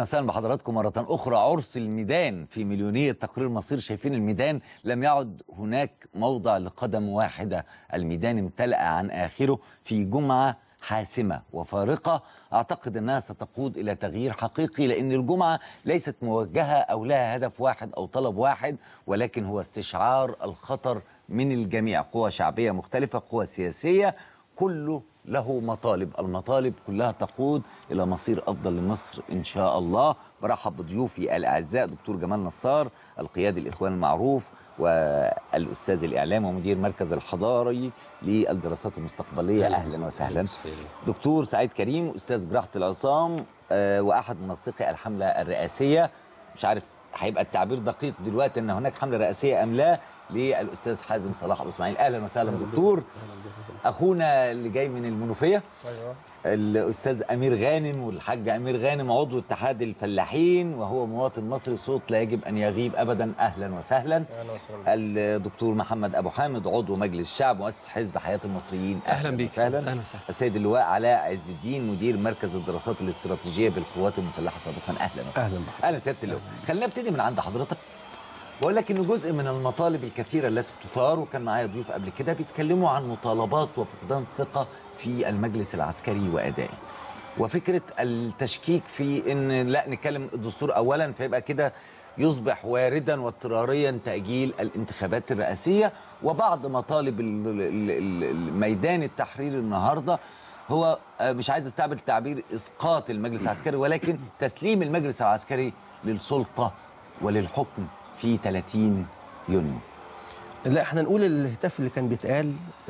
وسهلا بحضراتكم مرة أخرى عرس الميدان في مليونية تقرير مصير شايفين الميدان لم يعد هناك موضع لقدم واحدة الميدان امتلأ عن آخره في جمعة حاسمة وفارقة أعتقد أنها ستقود إلى تغيير حقيقي لأن الجمعة ليست موجهة أو لها هدف واحد أو طلب واحد ولكن هو استشعار الخطر من الجميع قوى شعبية مختلفة قوى سياسية كله له مطالب المطالب كلها تقود إلى مصير أفضل لمصر إن شاء الله برحب بضيوفي الأعزاء دكتور جمال نصار القيادي الإخوان المعروف والأستاذ الإعلام ومدير مركز الحضاري للدراسات المستقبلية أهلا وسهلا دكتور سعيد كريم أستاذ جراحة العصام آه، وأحد منسقي الحملة الرئاسية مش عارف هيبقى التعبير دقيق دلوقتي ان هناك حمله رئاسيه ام لا للاستاذ حازم صلاح ابو اسماعيل اهلا وسهلا دكتور اخونا اللي جاي من المنوفيه ايوه الاستاذ امير غانم والحاج امير غانم عضو اتحاد الفلاحين وهو مواطن مصري صوت لا يجب ان يغيب ابدا اهلا وسهلا اهلا وسهلا الدكتور محمد ابو حامد عضو مجلس الشعب مؤسس حزب حياه المصريين اهلا بيك وسهلا اهلا وسهلا السيد اللواء علاء عز الدين مدير مركز الدراسات الاستراتيجيه بالقوات المسلحه سابقا اهلا وسهلا اهلا بك اهلا سياده اللواء خلينا نبتدي من عند حضرتك بقول لك ان جزء من المطالب الكثيره التي تثار وكان معايا ضيوف قبل كده بيتكلموا عن مطالبات وفقدان ثقه في المجلس العسكري وادائه وفكره التشكيك في ان لا نتكلم الدستور اولا فيبقى كده يصبح واردا واضطراريا تاجيل الانتخابات الرئاسيه وبعض مطالب ال- ال- ال- الميدان التحرير النهارده هو آه، مش عايز استعمل تعبير اسقاط المجلس العسكري ولكن تسليم المجلس العسكري للسلطه وللحكم في 30 يونيو لا احنا نقول الهتاف اللي كان بيتقال آه،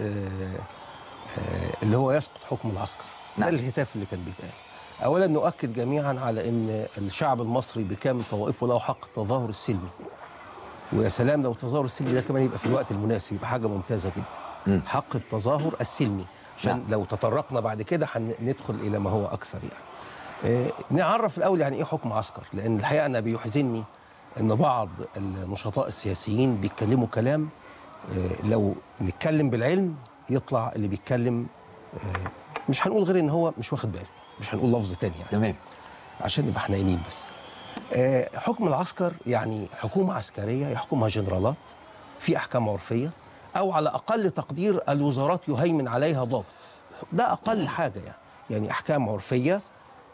آه، اللي هو يسقط حكم العسكر نعم. ده الهتاف اللي كان بيتقال اولا نؤكد جميعا على ان الشعب المصري بكامل طوائفه له حق التظاهر السلمي ويا سلام لو التظاهر السلمي ده كمان يبقى في الوقت المناسب يبقى حاجه ممتازه جدا مم. حق التظاهر السلمي عشان نعم. لو تطرقنا بعد كده هندخل الى ما هو اكثر يعني آه، نعرف الاول يعني ايه حكم عسكر لان الحقيقه انا بيحزنني ان بعض النشطاء السياسيين بيتكلموا كلام آه، لو نتكلم بالعلم يطلع اللي بيتكلم آه، مش هنقول غير ان هو مش واخد باله مش هنقول لفظ تاني يعني تمام عشان نبقى حنينين بس آه، حكم العسكر يعني حكومة عسكرية يحكمها جنرالات في أحكام عرفية أو على أقل تقدير الوزارات يهيمن عليها ضابط ده أقل حاجة يعني يعني أحكام عرفية آه،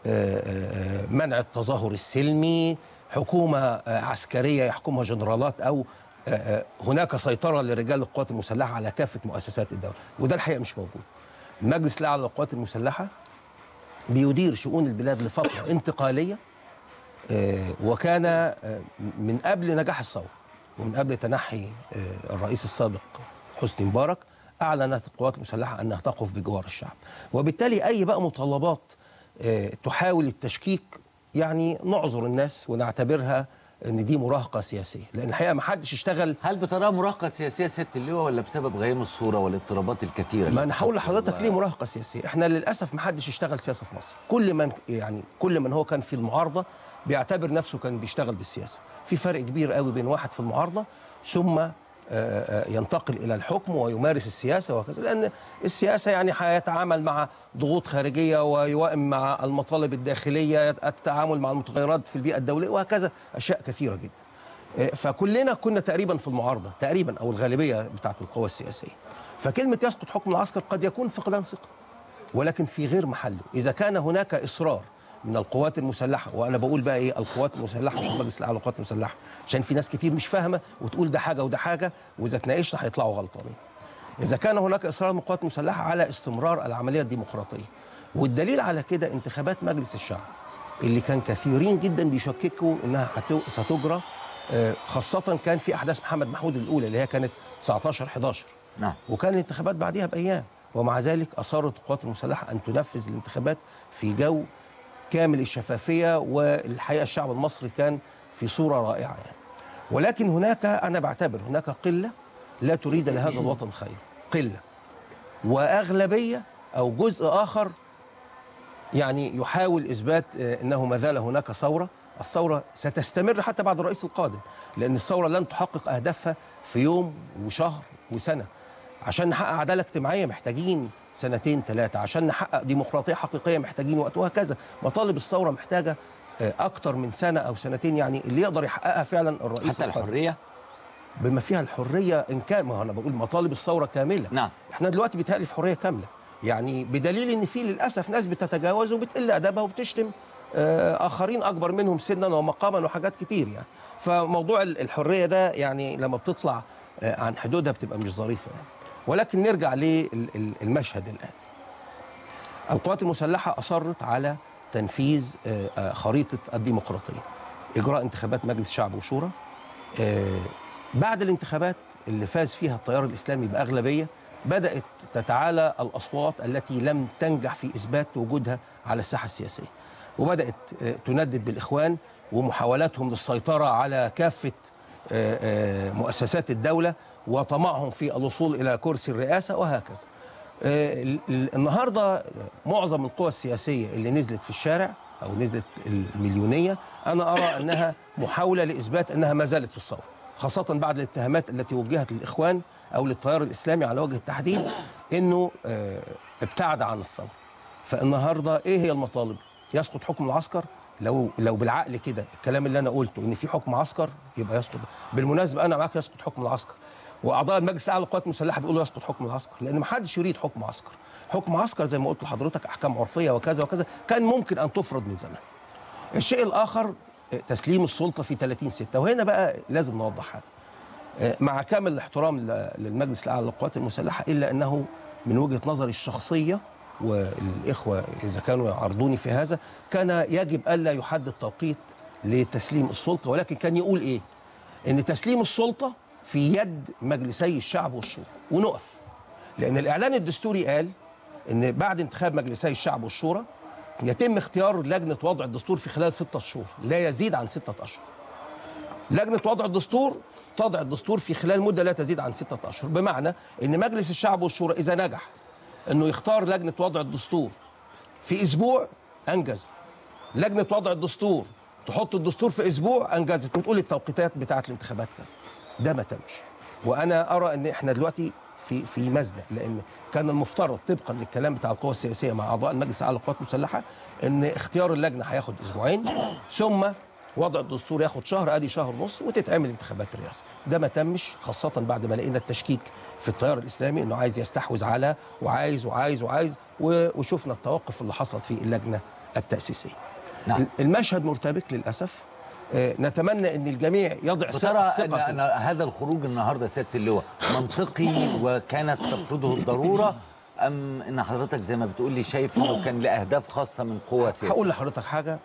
آه، منع التظاهر السلمي حكومة آه، عسكرية يحكمها جنرالات أو آه، آه، هناك سيطرة لرجال القوات المسلحة على كافة مؤسسات الدولة وده الحقيقة مش موجود المجلس الأعلى للقوات المسلحة بيدير شؤون البلاد لفترة انتقالية آه، وكان آه، من قبل نجاح الثورة ومن قبل تنحي آه، الرئيس السابق حسني مبارك أعلنت القوات المسلحة أنها تقف بجوار الشعب وبالتالي أي بقى مطالبات آه، تحاول التشكيك يعني نعذر الناس ونعتبرها ان دي مراهقه سياسيه لان الحقيقه ما حدش اشتغل هل بتراها مراهقه سياسيه سياده اللواء ولا بسبب غيام الصوره والاضطرابات الكثيره ما اللي انا هقول بتحصل لحضرتك و- ليه مراهقه سياسيه احنا للاسف ما حدش اشتغل سياسه في مصر كل من يعني كل من هو كان في المعارضه بيعتبر نفسه كان بيشتغل بالسياسه في فرق كبير قوي بين واحد في المعارضه ثم آه، آه، ينتقل الى الحكم ويمارس السياسه وهكذا لان السياسه يعني هيتعامل مع ضغوط خارجيه ويوائم مع المطالب الداخليه التعامل مع المتغيرات في البيئه الدوليه وهكذا اشياء كثيره جدا آه، فكلنا كنا تقريبا في المعارضه تقريبا او الغالبيه بتاعت القوى السياسيه فكلمه يسقط حكم العسكر قد يكون فقدان ثقه ولكن في غير محله اذا كان هناك اصرار من القوات المسلحه وانا بقول بقى ايه القوات المسلحه مش المجلس الاعلى للقوات المسلحه عشان في ناس كتير مش فاهمه وتقول ده حاجه وده حاجه واذا اتناقشنا هيطلعوا غلطانين اذا كان هناك اصرار من القوات المسلحه على استمرار العمليه الديمقراطيه والدليل على كده انتخابات مجلس الشعب اللي كان كثيرين جدا بيشككوا انها هتو- ستجرى آه، خاصه كان في احداث محمد محمود الاولى اللي هي كانت 19 11 نعم وكان الانتخابات بعدها بايام ومع ذلك اصرت القوات المسلحه ان تنفذ الانتخابات في جو كامل الشفافيه والحقيقه الشعب المصري كان في صوره رائعه يعني ولكن هناك انا بعتبر هناك قله لا تريد لهذا الوطن خير قله واغلبيه او جزء اخر يعني يحاول اثبات آه، انه ما زال هناك ثوره الثوره ستستمر حتى بعد الرئيس القادم لان الثوره لن تحقق اهدافها في يوم وشهر وسنه عشان نحقق عداله اجتماعيه محتاجين سنتين ثلاثه عشان نحقق ديمقراطيه حقيقيه محتاجين وقت وهكذا مطالب الثوره محتاجه آه، اكتر من سنه او سنتين يعني اللي يقدر يحققها فعلا الرئيس حتى القادم. الحريه بما فيها الحريه ان كان ما هو انا بقول مطالب الثوره كامله نعم احنا دلوقتي بيتهيألي في حريه كامله يعني بدليل ان في للاسف ناس بتتجاوز وبتقل ادبها وبتشتم آه، اخرين اكبر منهم سنا ومقاما وحاجات كتير يعني فموضوع ال- الحريه ده يعني لما بتطلع آه، عن حدودها بتبقى مش ظريفه يعني ولكن نرجع للمشهد الان القوات المسلحه اصرت على تنفيذ آه، آه، خريطه الديمقراطيه اجراء انتخابات مجلس شعب وشورى آه، بعد الانتخابات اللي فاز فيها التيار الاسلامي باغلبيه بدات تتعالى الاصوات التي لم تنجح في اثبات وجودها على الساحه السياسيه وبدات آه، تندد بالاخوان ومحاولاتهم للسيطره على كافه آه، آه، مؤسسات الدوله وطمعهم في الوصول الى كرسي الرئاسه وهكذا آه، ال- ال- النهارده معظم القوى السياسيه اللي نزلت في الشارع او نزلت المليونيه انا ارى انها محاوله لاثبات انها ما زالت في الثوره خاصه بعد الاتهامات التي وجهت للاخوان او للتيار الاسلامي على وجه التحديد انه آه، ابتعد عن الثوره فالنهارده ايه هي المطالب يسقط حكم العسكر لو لو بالعقل كده الكلام اللي انا قلته ان في حكم عسكر يبقى يسقط بالمناسبه انا معاك يسقط حكم العسكر واعضاء المجلس الاعلى للقوات المسلحه بيقولوا يسقط حكم العسكر لان ما حدش يريد حكم عسكر حكم عسكر زي ما قلت لحضرتك احكام عرفيه وكذا وكذا كان ممكن ان تفرض من زمان الشيء الاخر آه، تسليم السلطه في 30 6 وهنا بقى لازم نوضح حاجه آه، مع كامل الاحترام ل- للمجلس الاعلى للقوات المسلحه الا انه من وجهه نظري الشخصيه والاخوه اذا كانوا يعارضوني في هذا كان يجب الا يحدد توقيت لتسليم السلطه ولكن كان يقول ايه؟ ان تسليم السلطه في يد مجلسي الشعب والشورى ونقف لان الاعلان الدستوري قال ان بعد انتخاب مجلسي الشعب والشورى يتم اختيار لجنه وضع الدستور في خلال ستة شهور لا يزيد عن ستة اشهر لجنه وضع الدستور تضع الدستور في خلال مده لا تزيد عن ستة اشهر بمعنى ان مجلس الشعب والشورى اذا نجح انه يختار لجنه وضع الدستور في اسبوع انجز لجنه وضع الدستور تحط الدستور في اسبوع انجزت وتقول التوقيتات بتاعه الانتخابات كذا ده ما تمش وانا ارى ان احنا دلوقتي في في مزنق لان كان المفترض طبقا للكلام بتاع القوى السياسيه مع اعضاء المجلس الاعلى للقوات المسلحه ان اختيار اللجنه هياخد اسبوعين ثم وضع الدستور ياخد شهر ادي شهر ونص وتتعمل انتخابات الرئاسه ده ما تمش خاصه بعد ما لقينا التشكيك في التيار الاسلامي انه عايز يستحوذ على وعايز وعايز وعايز و- وشفنا التوقف اللي حصل في اللجنه التاسيسيه نعم المشهد مرتبك للاسف آه، نتمنى ان الجميع يضع وترى أن, ثقه أن هذا الخروج النهارده سياده اللواء منطقي وكانت تفرضه الضروره ام ان حضرتك زي ما بتقول لي شايف انه كان لاهداف خاصه من قوى سياسيه هقول لحضرتك حاجه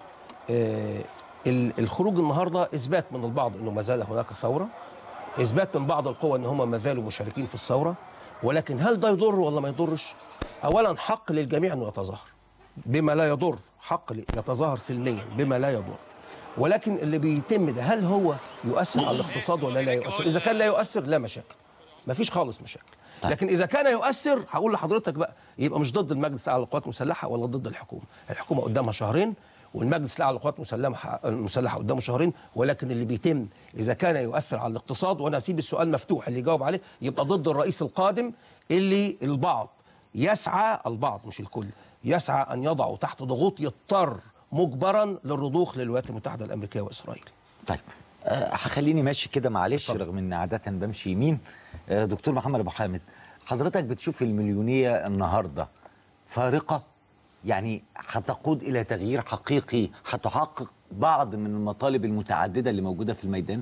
آه، ال- الخروج النهارده اثبات من البعض انه ما زال هناك ثوره اثبات من بعض القوى ان هم ما زالوا مشاركين في الثوره ولكن هل ده يضر ولا ما يضرش اولا حق للجميع انه يتظاهر بما لا يضر حق ل- يتظاهر سلميا بما لا يضر ولكن اللي بيتم ده هل هو يؤثر على الاقتصاد ولا لا يؤثر اذا كان لا يؤثر لا مشاكل مفيش خالص مشاكل لكن اذا كان يؤثر هقول لحضرتك بقى يبقى مش ضد المجلس الاعلى للقوات المسلحه ولا ضد الحكومه الحكومه قدامها شهرين والمجلس الاعلى للقوات المسلحه المسلحه قدامه شهرين ولكن اللي بيتم اذا كان يؤثر على الاقتصاد وانا اسيب السؤال مفتوح اللي يجاوب عليه يبقى ضد الرئيس القادم اللي البعض يسعى البعض مش الكل يسعى ان يضعه تحت ضغوط يضطر مجبرا للرضوخ للولايات المتحده الامريكيه واسرائيل طيب آه، هخليني ماشي كده معلش رغم ان عاده بمشي يمين آه، دكتور محمد ابو حامد حضرتك بتشوف المليونيه النهارده فارقه يعني هتقود الى تغيير حقيقي هتحقق بعض من المطالب المتعدده اللي موجوده في الميدان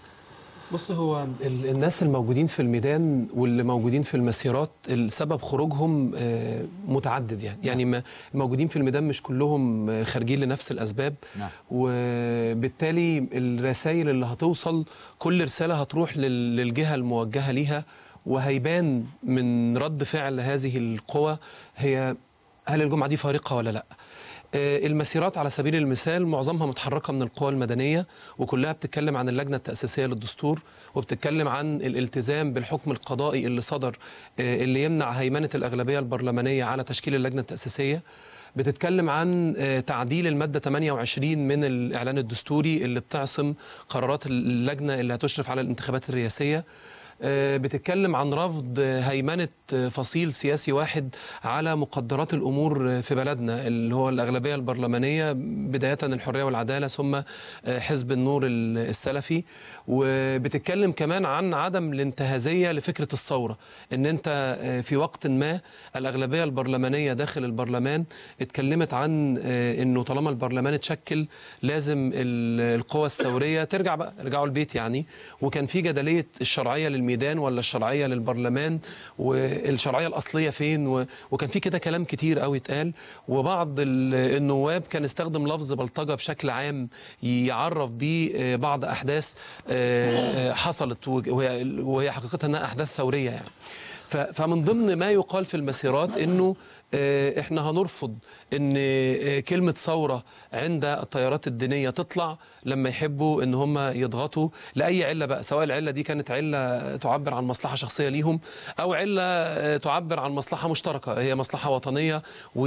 بص هو ال- الناس الموجودين في الميدان واللي موجودين في المسيرات السبب خروجهم آه، متعدد يعني يعني ما- الموجودين في الميدان مش كلهم آه، خارجين لنفس الاسباب نعم. وبالتالي الرسائل اللي هتوصل كل رساله هتروح لل- للجهه الموجهه ليها وهيبان من رد فعل هذه القوى هي هل الجمعه دي فارقه ولا لا آه، المسيرات على سبيل المثال معظمها متحركه من القوى المدنيه وكلها بتتكلم عن اللجنه التاسيسيه للدستور وبتتكلم عن الالتزام بالحكم القضائي اللي صدر آه، اللي يمنع هيمنه الاغلبيه البرلمانيه على تشكيل اللجنه التاسيسيه بتتكلم عن آه، تعديل الماده 28 من الاعلان الدستوري اللي بتعصم قرارات اللجنه اللي هتشرف على الانتخابات الرئاسيه آه، بتتكلم عن رفض هيمنة فصيل سياسي واحد على مقدرات الأمور في بلدنا اللي هو الأغلبية البرلمانية بداية الحرية والعدالة ثم آه، حزب النور السلفي وبتتكلم كمان عن عدم الانتهازية لفكرة الثورة ان انت آه، في وقت ما الأغلبية البرلمانية داخل البرلمان اتكلمت عن آه، انه طالما البرلمان اتشكل لازم ال- القوى الثورية ترجع بقى رجعوا البيت يعني وكان في جدلية الشرعية للميدان ولا الشرعية للبرلمان والشرعية الأصلية فين و- وكان في كده كلام كتير قوي اتقال وبعض ال- النواب كان استخدم لفظ بلطجة بشكل عام يعرف بيه آه، بعض أحداث آه، آه، حصلت وهي وهي حقيقتها انها احداث ثوريه يعني ف- فمن ضمن ما يقال في المسيرات انه آه، احنا هنرفض ان آه، كلمه ثوره عند التيارات الدينيه تطلع لما يحبوا ان هم يضغطوا لاي عله بقى سواء العله دي كانت عله تعبر عن مصلحه شخصيه ليهم او عله آه، تعبر عن مصلحه مشتركه هي مصلحه وطنيه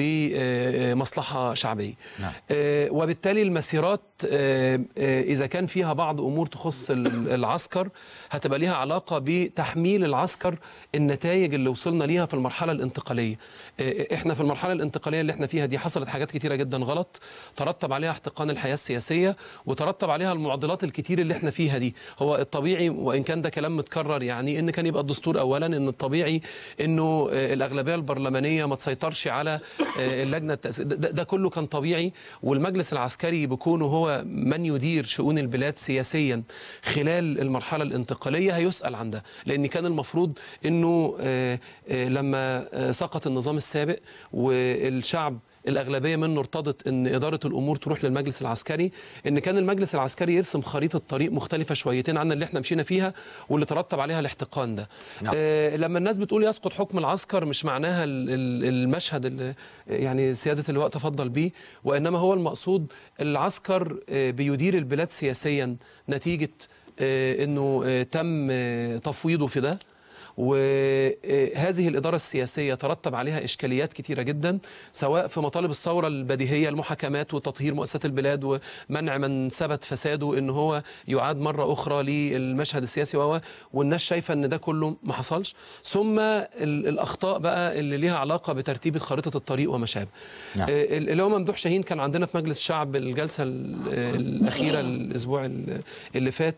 ومصلحه شعبيه نعم. آه، وبالتالي المسيرات آه، آه، اذا كان فيها بعض امور تخص ال- العسكر هتبقى ليها علاقه بتحميل العسكر النتائج اللي وصلنا ليها في المرحله الانتقاليه آه، احنا في المرحله الانتقاليه اللي احنا فيها دي حصلت حاجات كتيره جدا غلط ترتب عليها احتقان الحياه السياسيه وترتب عليها المعضلات الكتير اللي احنا فيها دي هو الطبيعي وان كان ده كلام متكرر يعني ان كان يبقى الدستور اولا ان الطبيعي انه آه، الاغلبيه البرلمانيه ما تسيطرش على آه، اللجنه التأسيس ده, ده كله كان طبيعي والمجلس العسكري بكونه هو من يدير شؤون البلاد سياسيا خلال المرحله الانتقاليه هيسال عن ده لان كان المفروض انه آه، آه، لما آه، سقط النظام السابق والشعب الأغلبية منه ارتضت أن إدارة الأمور تروح للمجلس العسكري أن كان المجلس العسكري يرسم خريطة طريق مختلفة شويتين عن اللي احنا مشينا فيها واللي ترتب عليها الاحتقان ده نعم. آه لما الناس بتقول يسقط حكم العسكر مش معناها ال- ال- المشهد اللي يعني سيادة اللواء تفضل بيه وإنما هو المقصود العسكر آه بيدير البلاد سياسيا نتيجة آه أنه آه تم آه تفويضه في ده وهذه الإدارة السياسية ترتب عليها إشكاليات كتيرة جدا سواء في مطالب الثورة البديهية المحاكمات وتطهير مؤسسات البلاد ومنع من ثبت فساده إن هو يعاد مرة أخرى للمشهد السياسي وهو والناس شايفة إن ده كله ما حصلش ثم ال- الأخطاء بقى اللي ليها علاقة بترتيب خريطة الطريق وما شابه نعم. آه، اللي هو ممدوح شاهين كان عندنا في مجلس الشعب الجلسة ال- الأخيرة الأسبوع ال- اللي فات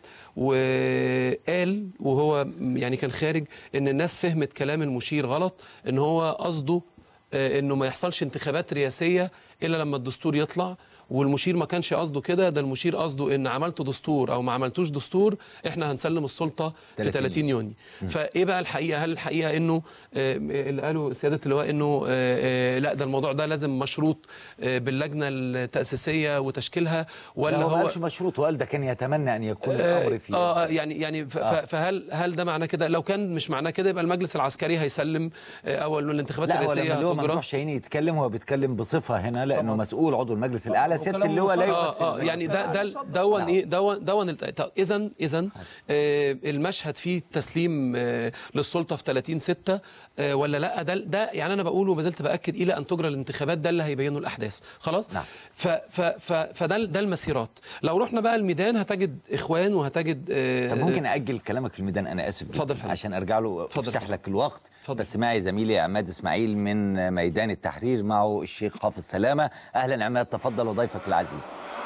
وقال وهو يعني كان خارج ان الناس فهمت كلام المشير غلط ان هو قصده آه، انه ما يحصلش انتخابات رئاسيه الا لما الدستور يطلع والمشير ما كانش قصده كده ده المشير قصده ان عملتوا دستور او ما عملتوش دستور احنا هنسلم السلطه في 30 30 يونيو فايه بقى الحقيقه هل الحقيقه انه آه، اللي قالوا سياده اللواء انه آه، آه، لا ده الموضوع ده لازم مشروط آه، باللجنه التاسيسيه وتشكيلها ولا لا هو ما هو قالش مشروط وقال ده كان يتمنى ان يكون الامر فيه اه آه، يعني يعني ف- آه. ف- فهل هل ده معناه كده لو كان مش معناه كده يبقى المجلس العسكري هيسلم آه، او انه الانتخابات لا هو الرئاسيه لما اللواء هتجرى ممدوح شاهين يتكلم هو بيتكلم بصفه هنا لانه طبعاً. مسؤول عضو المجلس الاعلى سياده وكلامه اللواء لا مصدق. يمثل اه اه يعني ده ده دون ايه دون دون اذا اذا آه المشهد فيه تسليم آه للسلطه في 30 6 آه ولا لا ده ده يعني انا بقول وما زلت باكد الى ان تجرى الانتخابات ده اللي هيبينه الاحداث خلاص نعم. ف ف ف فده ده المسيرات لو رحنا بقى الميدان هتجد اخوان وهتجد آه طب ممكن اجل كلامك في الميدان انا اسف جداً اتفضل فندم. عشان ارجع له اتفضل افسح فندم. لك الوقت اتفضل. بس معي زميلي عماد اسماعيل من ميدان التحرير معه الشيخ حافظ سلامه اهلا عماد تفضل وضيفك العزيز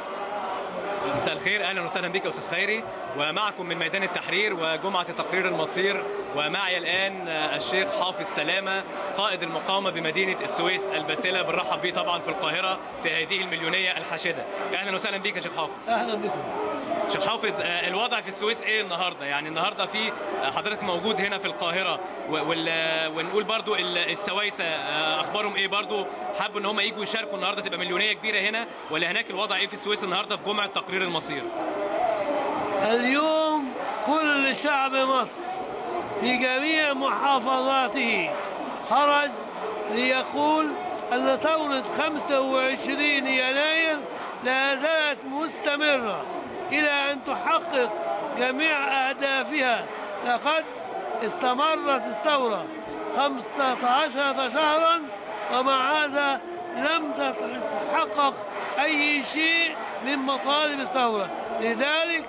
مساء الخير اهلا وسهلا بك يا استاذ خيري ومعكم من ميدان التحرير وجمعه تقرير المصير ومعي الان الشيخ حافظ سلامه قائد المقاومه بمدينه السويس الباسله بنرحب به طبعا في القاهره في هذه المليونيه الحاشده اهلا وسهلا بك يا شيخ حافظ اهلا بكم شيخ حافظ آه، الوضع في السويس ايه النهارده يعني النهارده في آه، حضرتك موجود هنا في القاهره و- وال- آه، ونقول برضو ال- السويسه آه، اخبارهم ايه برضو حابوا ان هم يجوا يشاركوا النهارده تبقى مليونيه كبيره هنا ولا هناك الوضع ايه في السويس النهارده في جمعه تقرير المصير اليوم كل شعب مصر في جميع محافظاته خرج ليقول أن ثورة 25 يناير لا زالت مستمرة إلى أن تحقق جميع أهدافها لقد استمرت الثورة 15 شهرا ومع هذا لم تتحقق أي شيء من مطالب الثورة لذلك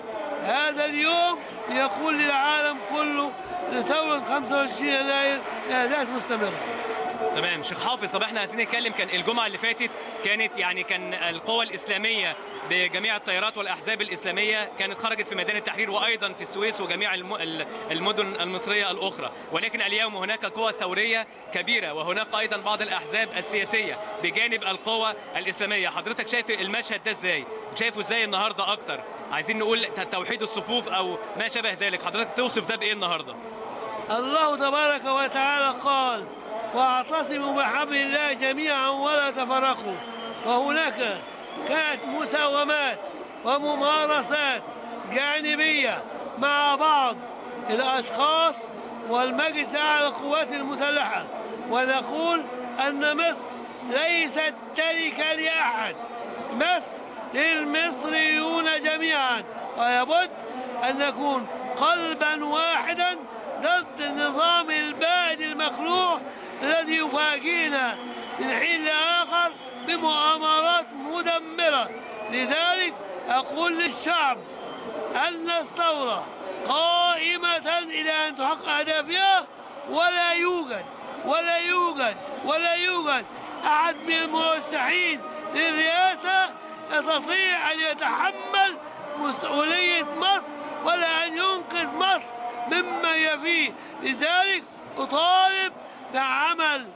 هذا اليوم ليقول للعالم كله لثورة 25 يناير لا زالت مستمرة تمام شيخ حافظ طب احنا عايزين نتكلم كان الجمعه اللي فاتت كانت يعني كان القوى الاسلاميه بجميع التيارات والاحزاب الاسلاميه كانت خرجت في ميدان التحرير وايضا في السويس وجميع الم- ال- المدن المصريه الاخرى ولكن اليوم هناك قوى ثوريه كبيره وهناك ايضا بعض الاحزاب السياسيه بجانب القوى الاسلاميه حضرتك شايف المشهد ده ازاي شايفه ازاي النهارده اكتر عايزين نقول ت- توحيد الصفوف او ما شابه ذلك حضرتك توصف ده بايه النهارده الله تبارك وتعالى قال واعتصموا بحبل الله جميعا ولا تفرقوا وهناك كانت مساومات وممارسات جانبية مع بعض الأشخاص والمجلس الأعلى للقوات المسلحة ونقول أن مصر ليست تركة لأحد مصر للمصريون جميعا ويبد أن نكون قلبا واحدا ضد النظام البائد المخلوع الذي يفاجئنا من حين لآخر بمؤامرات مدمرة لذلك أقول للشعب أن الثورة قائمة إلى أن تحقق أهدافها ولا يوجد ولا يوجد ولا يوجد أحد من المرشحين للرئاسة يستطيع أن يتحمل مسؤولية مصر ولا أن ينقذ مصر مما هي فيه لذلك أطالب بعمل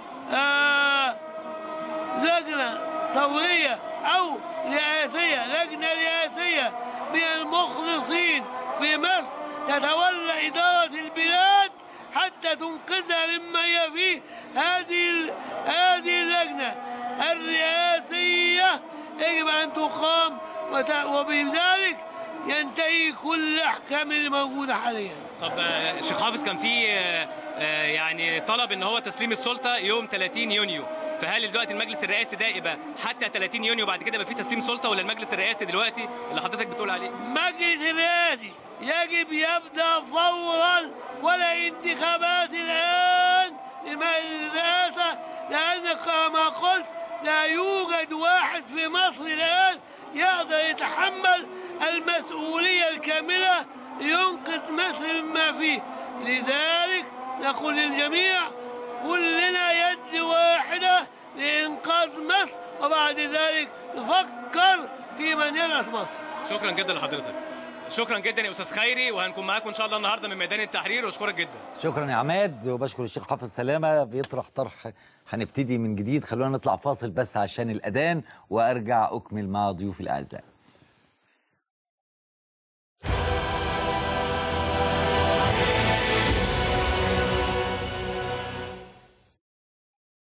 آه لجنة ثورية أو رئاسية لجنة رئاسية من المخلصين في مصر تتولى إدارة البلاد حتى تنقذها مما هي فيه هذه ال- هذه اللجنة الرئاسية يجب أن تقام وت- وبذلك ينتهي كل الأحكام اللي موجودة حاليا طب آه، شيخ حافظ كان في آه، آه، يعني طلب ان هو تسليم السلطه يوم 30 يونيو فهل دلوقتي المجلس الرئاسي ده يبقى حتى 30 يونيو بعد كده يبقى في تسليم سلطه ولا المجلس الرئاسي دلوقتي اللي حضرتك بتقول عليه مجلس الرئاسي يجب يبدأ فورا ولا انتخابات الآن للرئاسة لأن كما قلت لا يوجد واحد في مصر الآن يقدر يتحمل المسؤولية الكاملة لينقذ مصر مما فيه لذلك نقول للجميع كلنا يد واحدة لإنقاذ مصر وبعد ذلك نفكر في من يرأس مصر شكرا جدا لحضرتك شكرا جدا يا استاذ خيري وهنكون معاكم ان شاء الله النهارده من ميدان التحرير واشكرك جدا شكرا يا عماد وبشكر الشيخ حافظ سلامه بيطرح طرح هنبتدي من جديد خلونا نطلع فاصل بس عشان الاذان وارجع اكمل مع ضيوفي الاعزاء